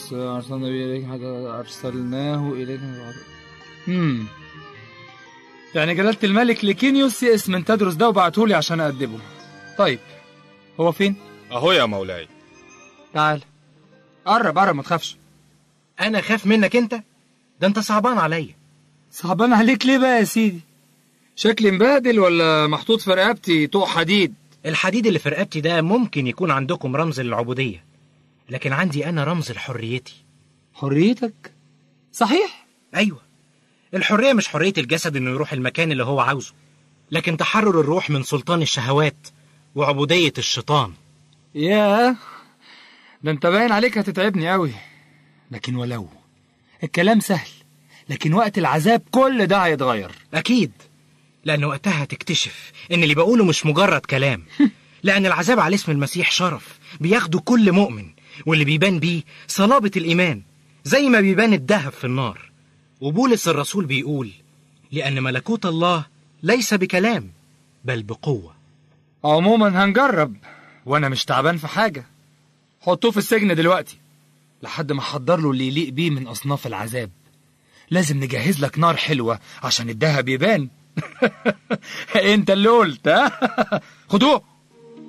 بولس أرسلنا به إليك حتى أرسلناه إليك امم يعني جلالة الملك ليكينيوس يئس من تدرس ده وبعتهولي عشان أأدبه طيب هو فين؟ أهو يا مولاي تعال قرب قرب ما تخافش انا خاف منك انت ده انت صعبان عليا صعبان عليك ليه بقى يا سيدي؟ شكلي مبهدل ولا محطوط في رقبتي طوق حديد؟ الحديد اللي في رقبتي ده ممكن يكون عندكم رمز للعبودية لكن عندي أنا رمز لحريتي حريتك؟ صحيح أيوة الحرية مش حرية الجسد إنه يروح المكان اللي هو عاوزه لكن تحرر الروح من سلطان الشهوات وعبودية الشيطان ياه ده انت باين عليك هتتعبني قوي لكن ولو الكلام سهل لكن وقت العذاب كل ده هيتغير أكيد لأن وقتها هتكتشف إن اللي بقوله مش مجرد كلام لأن العذاب على اسم المسيح شرف بياخده كل مؤمن واللي بيبان بيه صلابة الإيمان زي ما بيبان الذهب في النار وبولس الرسول بيقول لأن ملكوت الله ليس بكلام بل بقوة عموما هنجرب وانا مش تعبان في حاجة حطوه في السجن دلوقتي لحد ما احضر له اللي يليق بيه من اصناف العذاب لازم نجهز لك نار حلوة عشان الدهب يبان انت اللي قلت ها خدوه